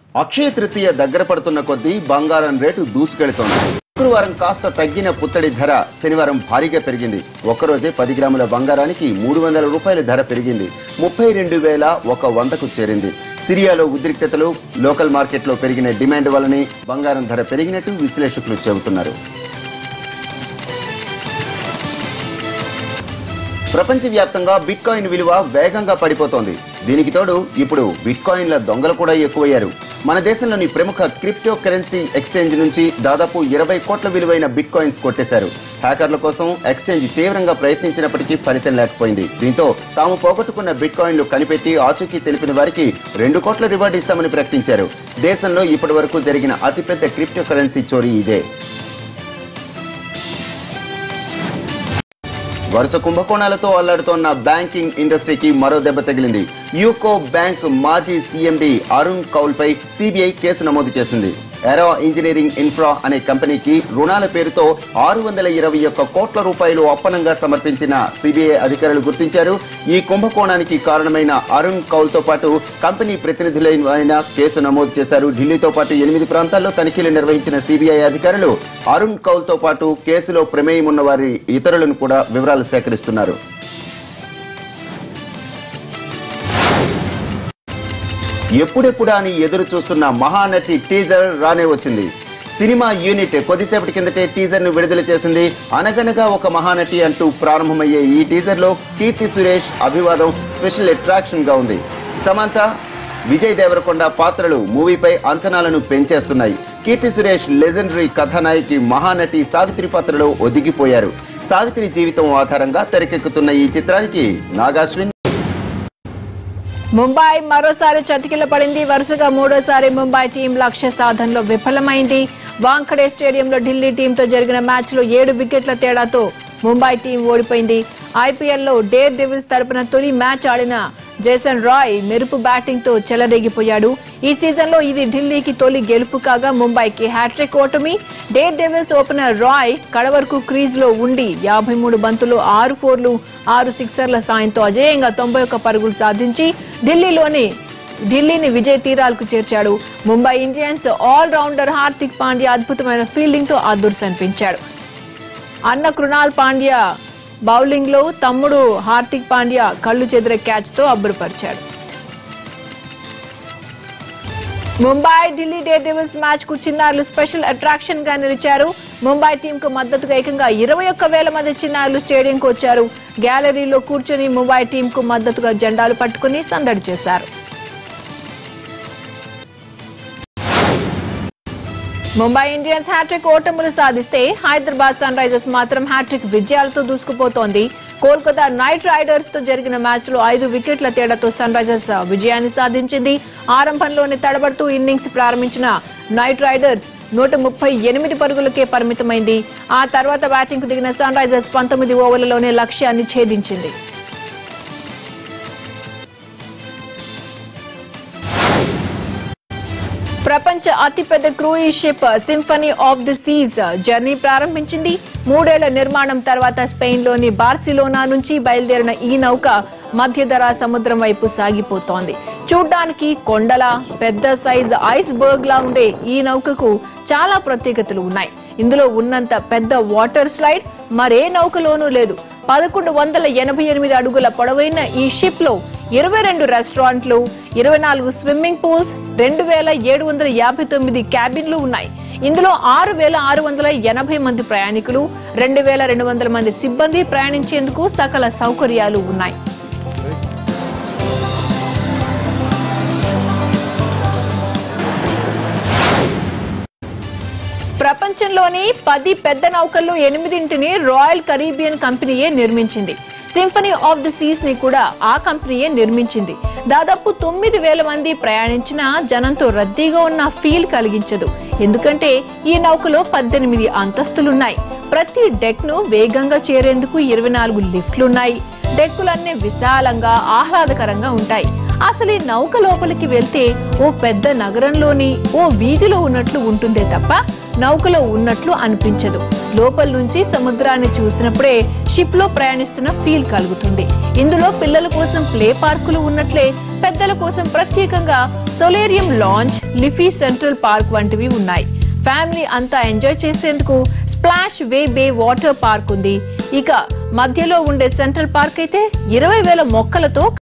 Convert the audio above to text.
అక్షయ తృతీయ దగ్గర పడుతున్న కొద్దీ బంగారం రేటు దూసుకెళుతోంది శుక్రవారం కాస్త తగ్గిన పుత్తడి ధర శనివారం భారీగా పెరిగింది ఒక్కరోజే పది గ్రాముల బంగారానికి మూడు వందల రూపాయల ధర పెరిగింది ముప్పై రెండు వేల ఒక వందకు చేరింది సిరియాలో ఉద్రిక్తతలు లోకల్ మార్కెట్లో పెరిగిన డిమాండ్ వల్లనే బంగారం ధర పెరిగినట్టు విశ్లేషకులు చెబుతున్నారు ప్రపంచవ్యాప్తంగా బిట్ కాయిన్ విలువ వేగంగా పడిపోతోంది దీనికి తోడు ఇప్పుడు బిట్ కాయిన్ల దొంగలు కూడా ఎక్కువయ్యారు మన దేశంలోని ప్రముఖ క్రిప్టో కరెన్సీ ఎక్స్చేంజ్ నుంచి దాదాపు ఇరవై కోట్ల విలువైన బిట్ కాయిన్స్ కొట్టేశారు హ్యాకర్ల కోసం ఎక్స్చేంజ్ తీవ్రంగా ప్రయత్నించినప్పటికీ ఫలితం లేకపోయింది దీంతో తాము పోగొట్టుకున్న బిట్ కాయిన్లు కనిపెట్టి ఆచూకీ తెలిపిన వారికి రెండు కోట్ల రివార్డు ఇస్తామని ప్రకటించారు దేశంలో ఇప్పటి వరకు జరిగిన అతిపెద్ద క్రిప్టో కరెన్సీ చోరీ ఇదే వరుస కుంభకోణాలతో అల్లాడుతోన్న బ్యాంకింగ్ ఇండస్ట్రీకి మరో దెబ్బ తగిలింది యూకో బ్యాంక్ మాజీ సీఎండీ అరుణ్ కౌల్ పై సిబిఐ కేసు నమోదు చేసింది ఎరా ఇంజనీరింగ్ ఇన్ఫ్రా అనే కంపెనీకి రుణాల పేరుతో ఆరు వందల ఇరవై ఒక్క కోట్ల రూపాయలు అప్పనంగా సమర్పించిన సిబిఐ అధికారులు గుర్తించారు ఈ కుంభకోణానికి కారణమైన అరుణ్ కౌల్ తో పాటు కంపెనీ ప్రతినిధులైన కేసు నమోదు చేశారు ఢిల్లీతో పాటు ఎనిమిది ప్రాంతాల్లో తనిఖీలు నిర్వహించిన సిబిఐ అధికారులు అరుణ్ కౌల్ తో పాటు కేసులో ప్రమేయం ఉన్న వారి ఇతరులను కూడా వివరాలు సేకరిస్తున్నారు ఎప్పుడెప్పుడా అని ఎదురు చూస్తున్న మహానటి టీజర్ రానే వచ్చింది సినిమా యూనిట్ కొద్దిసేపటి కిందటే టీజర్ ను విడుదల చేసింది అనగనగా ఒక మహానటి అంటూ ప్రారంభమయ్యే ఈ టీజర్ లో కీర్తి సురేష్ అభివాదం స్పెషల్ అట్రాక్షన్ గా ఉంది సమంత విజయ్ దేవరకొండ పాత్రలు మూవీపై అంచనాలను పెంచేస్తున్నాయి కీర్తి సురేష్ లెజెండరీ కథానాయకి మహానటి సావిత్రి పాత్రలో ఒదిగిపోయారు సావిత్రి జీవితం ఆధారంగా తెరకెక్కుతున్న ఈ చిత్రానికి నాగాశ్విన్ ముంబై మరోసారి చతికిల పడింది వరుసగా మూడోసారి ముంబై టీం లక్ష్య సాధనలో విఫలమైంది వాంఖడే స్టేడియంలో ఢిల్లీ టీంతో జరిగిన మ్యాచ్లో ఏడు వికెట్ల తేడాతో ముంబై టీం ఓడిపోయింది ఐపీఎల్లో డేర్ డెవిల్స్ తరపున తొలి మ్యాచ్ ఆడిన జేసన్ రాయ్ మెరుపు బ్యాటింగ్ తో చెలరేగిపోయాడు ఈ సీజన్లో ఇది ఢిల్లీకి తొలి గెలుపు కాగా ముంబైకి హ్యాట్రిక్ ఓటమి డేర్ డెవిల్స్ ఓపెనర్ రాయ్ కడవరకు క్రీజ్ లో ఉండి యాభై మూడు బంతులు ఆరు ఫోర్లు ఆరు సిక్సర్ల సాయంతో అజేయంగా తొంభై ఒక్క పరుగులు సాధించి ఢిల్లీలోని ఢిల్లీని విజయ తీరాలకు చేర్చాడు Mumbai Indians all rounder Hardik Pandya అద్భుతమైన ఫీల్డింగ్ తో అదుర్స్ అనిపించాడు అన్న కృణాల్ పాండ్యా బౌలింగ్ లో తమ్ముడు హార్దిక్ పాండ్యా కళ్ళు చెదిరే క్యాచ్ తో అబ్బురపరిచాడు Mumbai Delhi daredevils match కు చిన్నారులు స్పెషల్ అట్రాక్షన్ గా నిలిచారు ముంబై టీం కు మద్దతుగా ఏకంగా ఇరవై ఒక్క వేల మంది చిన్నారులు స్టేడియంకు వచ్చారు గ్యాలరీలో కూర్చొని ముంబై టీం కు మద్దతుగా జెండాలు పట్టుకుని సందడి చేశారు ముంబై ఇండియన్స్ హ్యాట్రిక్ ఓటములు సాధిస్తే హైదరాబాద్ సన్ రైజర్స్ మాత్రం హ్యాట్రిక్ విజయాలతో దూసుకుపోతోంది కోల్కతా నైట్ రైడర్స్ తో జరిగిన మ్యాచ్ లో ఐదు వికెట్ల తేడాతో సన్ రైజర్స్ విజయాన్ని సాధించింది ఆరంభంలోనే తడబడుతూ ఇన్నింగ్స్ ప్రారంభించిన నైట్ రైడర్స్ నూట ముప్పై ఎనిమిది పరుగులకే పరిమితమైంది ఆ తర్వాత బ్యాటింగ్ కు దిగిన సన్ రైజర్స్ పంతొమ్మిది ఓవర్లలోనే లక్ష్యాన్ని ఛేదించింది ప్రపంచ అతిపెద్ద cruise ship symphony of the seas journey ప్రారంభించింది మూడేళ్ల నిర్మాణం తర్వాత స్పెయిన్ లోని బార్సిలోనా నుంచి బయలుదేరిన ఈ నౌక మధ్యధరా సముద్రం వైపు సాగిపోతోంది చూడ్డానికి కొండల పెద్ద సైజ్ ఐస్ బర్గ్ లా ఉండే ఈ నౌకకు చాలా ప్రత్యేకతలు ఉన్నాయి ఇందులో ఉన్నంత పెద్ద వాటర్ స్లైడ్ మరే నౌకలోనూ లేదు పదకొండు వందల ఎనభై ఎనిమిది అడుగుల పొడవైన ఈ షిప్ లో ఇరవై రెండు రెస్టారెంట్లు ఇరవై నాలుగు స్విమ్మింగ్ పూల్స్ రెండు వేల ఏడు వందల యాభై తొమ్మిది క్యాబిన్లు ఉన్నాయి ఇందులో ఆరు వేల ఆరు వందల ఎనభై మంది ప్రయాణికులు రెండు వేల రెండు వందల మంది సిబ్బంది ప్రయాణించేందుకు సకల సౌకర్యాలు ఉన్నాయి ప్రపంచంలోని పది పెద్ద నౌకల్లో ఎనిమిదింటిని రాయల్ కరీబియన్ కంపెనీయే నిర్మించింది సింఫనీ ఆఫ్ ది సీస్ ని కూడా ఆ కంపెనీయే నిర్మించింది దాదాపు తొమ్మిది వేల మంది ప్రయాణించిన జనంతో రద్దీగా ఉన్న ఫీల్ కలిగించదు ఎందుకంటే ఈ నౌకలో పద్దెనిమిది అంతస్తులున్నాయి ప్రతి డెక్ ను వేగంగా చేరేందుకు ఇరవై నాలుగు లిఫ్ట్లున్నాయి డెక్కులన్నీ విశాలంగా ఆహ్లాదకరంగా ఉంటాయి అసలు ఈ నౌక లోపలికి వెళ్తే ఓ పెద్ద నగరంలోని ఓ వీధిలో ఉన్నట్లు ఉంటుందే తప్ప నౌకలో ఉన్నట్లు అనిపించదు లోపల నుంచి సముద్రాన్ని చూసినప్పుడే షిప్ లో ప్రయాణిస్తున్న ఫీల్ కలుగుతుంది ఇందులో పిల్లల కోసం ప్లే పార్కులు ఉన్నట్లే పెద్దల కోసం ప్రత్యేకంగా సొలేరియం లాంచ్ లిఫీ సెంట్రల్ పార్క్ వంటివి ఉన్నాయి ఫ్యామిలీ అంతా ఎంజాయ్ చేసేందుకు splashaway bay water park ఉంది ఇక మధ్యలో ఉండే సెంట్రల్ పార్క్ అయితే ఇరవై వేల మొక్కలతో